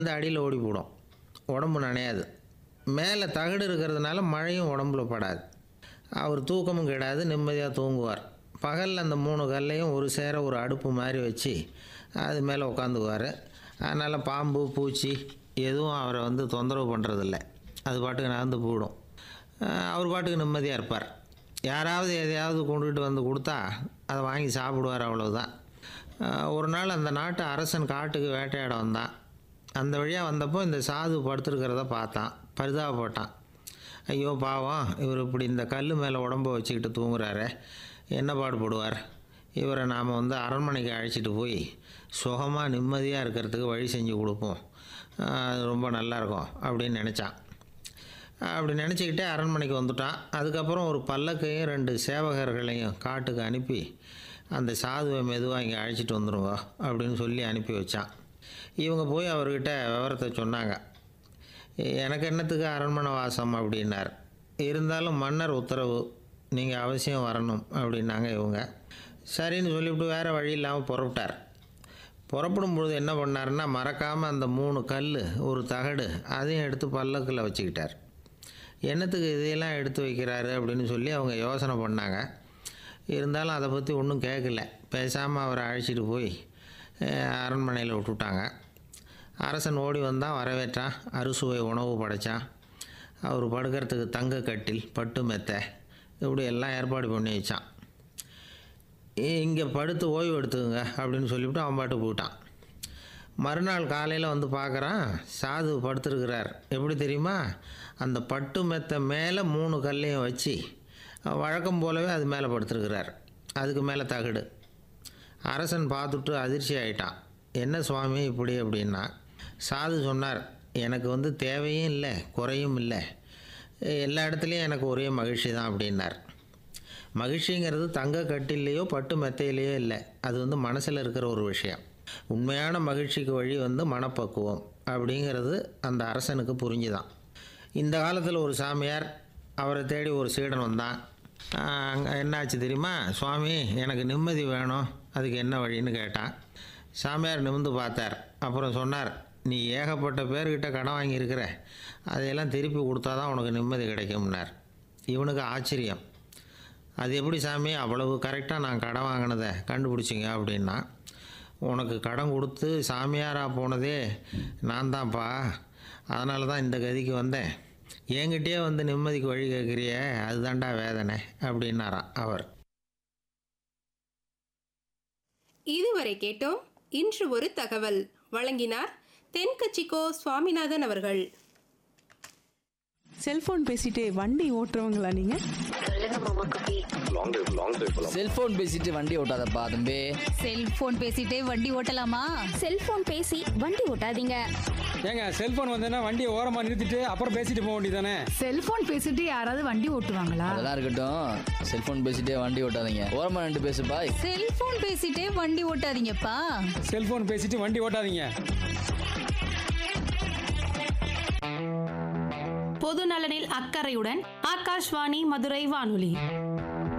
இந்த அடியில் ஓடி போடும் உடம்பு நனையாது மேலே தகடு இருக்கிறதுனால மழையும் உடம்புல படாது அவர் தூக்கமும் கெடாது நிம்மதியாக தூங்குவார் பகலில் அந்த மூணு கல்லையும் ஒரு சேர ஒரு அடுப்பு மாதிரி வச்சு அது மேலே உட்காந்துக்குவார் அதனால் பாம்பு பூச்சி எதுவும் அவரை வந்து தொந்தரவு பண்ணுறதில்ல அது பாட்டுக்கு நகர்ந்து போயிடும் அஹ் அவர் பாட்டுக்கு நிம்மதியாக இருப்பார் யாராவது எதையாவது கொண்டுகிட்டு வந்து கொடுத்தா அதை வாங்கி சாப்பிடுவார் அவ்வளவுதான் அஹ் ஒரு நாள் அந்த நாட்டு அரசன் காட்டுக்கு வேட்டையாட வந்தான் அந்த வழியாக வந்தப்போ இந்த சாது படுத்துருக்கிறத பார்த்தான் பரிதாபப்பட்டான் ஐயோ பாவம் இவர் இப்படி இந்த கல் மேலே உடம்ப வச்சுக்கிட்டு தூங்குறாரே என்ன பாடுபடுவார் இவரை நாம் வந்து அரண்மனைக்கு அழைச்சிட்டு போய் சுகமாக நிம்மதியாக இருக்கிறதுக்கு வழி செஞ்சு கொடுப்போம் அஹ் அது ரொம்ப நல்லாயிருக்கும் அப்படின்னு நினச்சான் அப்படி நினச்சிக்கிட்டே அரண்மனைக்கு வந்துட்டான் அதுக்கப்புறம் ஒரு பல்லக்கையும் ரெண்டு சேவகர்களையும் காட்டுக்கு அனுப்பி அந்த சாதுவை மெதுவாக இங்கே அழைச்சிட்டு வந்துருங்க அப்படின்னு சொல்லி அனுப்பி வச்சான் இவங்க போய் அவர்கிட்ட விவரத்தை சொன்னாங்க எனக்கு என்னத்துக்கு அரண்மனை வாசம் அப்படின்னார் இருந்தாலும் மன்னர் உத்தரவு நீங்கள் அவசியம் வரணும் அப்படின்னாங்க இவங்க சரின்னு சொல்லிவிட்டு வேறு வழி இல்லாமல் புறப்பட்டார் புறப்படும் பொழுது என்ன பண்ணாருன்னா மறக்காமல் அந்த மூணு கல் ஒரு தகடு அதையும் எடுத்து பல்லக்கில் வச்சுக்கிட்டார் என்னத்துக்கு இதையெல்லாம் எடுத்து வைக்கிறாரு அப்படின்னு சொல்லி அவங்க யோசனை பண்ணாங்க இருந்தாலும் அதை பற்றி ஒன்றும் கேட்கல பேசாமல் அவரை அழைச்சிட்டு போய் அஹ், அரண்மனையில் விட்டுட்டாங்க அரசன் ஓடி வந்தான் வரவேற்றான் அறுசுவை உணவு படைச்சான் அவர் படுக்கிறதுக்கு தங்க கட்டில் பட்டு மெத்தை இப்படி எல்லாம் ஏற்பாடு பண்ணி வச்சான் இங்கே படுத்து ஓய்வு எடுத்துக்கங்க அப்படின்னு சொல்லிவிட்டு அவன் பாட்டு போயிட்டான் மறுநாள் காலையில் வந்து பார்க்குறான் சாது படுத்திருக்கிறார் எப்படி தெரியுமா அந்த பட்டு மெத்தை மேலே மூணு கல்லையும் வச்சு வழக்கம் போலவே அது மேலே படுத்திருக்கிறார் அதுக்கு மேலே தகடு அரசன் பார்த்துட்டு அதிர்ச்சி ஆயிட்டான் என்ன சுவாமி இப்படி அப்படின்னா சாது சொன்னார் எனக்கு வந்து தேவையும் இல்லை குறையும் இல்லை எல்லா இடத்துலையும் எனக்கு ஒரே மகிழ்ச்சி தான் அப்படின்னார் மகிழ்ச்சிங்கிறது தங்க கட்டிலேயோ பட்டு மெத்தையிலையோ இல்லை அது வந்து மனசில் இருக்கிற ஒரு விஷயம் உண்மையான மகிழ்ச்சிக்கு வழி வந்து மனப்பக்குவம் அப்படிங்கிறது அந்த அரசனுக்கு புரிஞ்சுதான் இந்த காலத்தில் ஒரு சாமியார் அவரை தேடி ஒரு சீடன் வந்தான் அங்கே என்னாச்சு தெரியுமா சுவாமி எனக்கு நிம்மதி வேணும் அதுக்கு என்ன வழின்னு கேட்டான் சாமியார் நிமிந்து பார்த்தார் அப்புறம் சொன்னார் நீ ஏகப்பட்ட பேர்கிட்ட கடன் வாங்கியிருக்கிற அதையெல்லாம் திருப்பி கொடுத்தா தான் உனக்கு நிம்மதி கிடைக்கும்னார் இவனுக்கு ஆச்சரியம் அது எப்படி சாமி அவ்வளவு கரெக்டாக நான் கடன் வாங்கினதை கண்டுபிடிச்சிங்க அப்படின்னா உனக்கு கடன் கொடுத்து சாமியாராக போனதே நான் தான்ப்பா அதனால தான் இந்த கதிக்கு வந்தேன் என்கிட்டயே வந்து நிம்மதிக்கு வழி கேட்குறியே அதுதான்டா வேதனை அப்படின்னாராம் அவர் இதுவரை கேட்டோம் இன்று ஒரு தகவல் வழங்கினார் தென்கட்சிக்கோ சுவாமிநாதன் அவர்கள் செல்போன் பேசிட்டே வண்டி ஓட்டுறவங்களா நீங்க செல்போன் பேசிட்டு வண்டி ஓட்டாதப்பா தம்பி செல்போன் பேசிட்டே வண்டி ஓட்டலாமா செல்போன் பேசி வண்டி ஓட்டாதீங்க ஏங்க செல்போன் வந்தேன்னா வண்டியை ஓரமாக நிறுத்திட்டு அப்புறம் பேசிட்டு போக வேண்டியதானே செல்போன் பேசிட்டு யாராவது வண்டி ஓட்டுவாங்களா அதெல்லாம் இருக்கட்டும் செல்போன் பேசிட்டே வண்டி ஓட்டாதீங்க ஓரமா நின்று பேசுப்பா செல்போன் பேசிட்டே வண்டி ஓட்டாதீங்கப்பா செல்போன் பேசிட்டு வண்டி ஓட்டாதீங்க பொது நலனில் அக்கறையுடன் ஆகாஷ்வாணி மதுரை வானொலி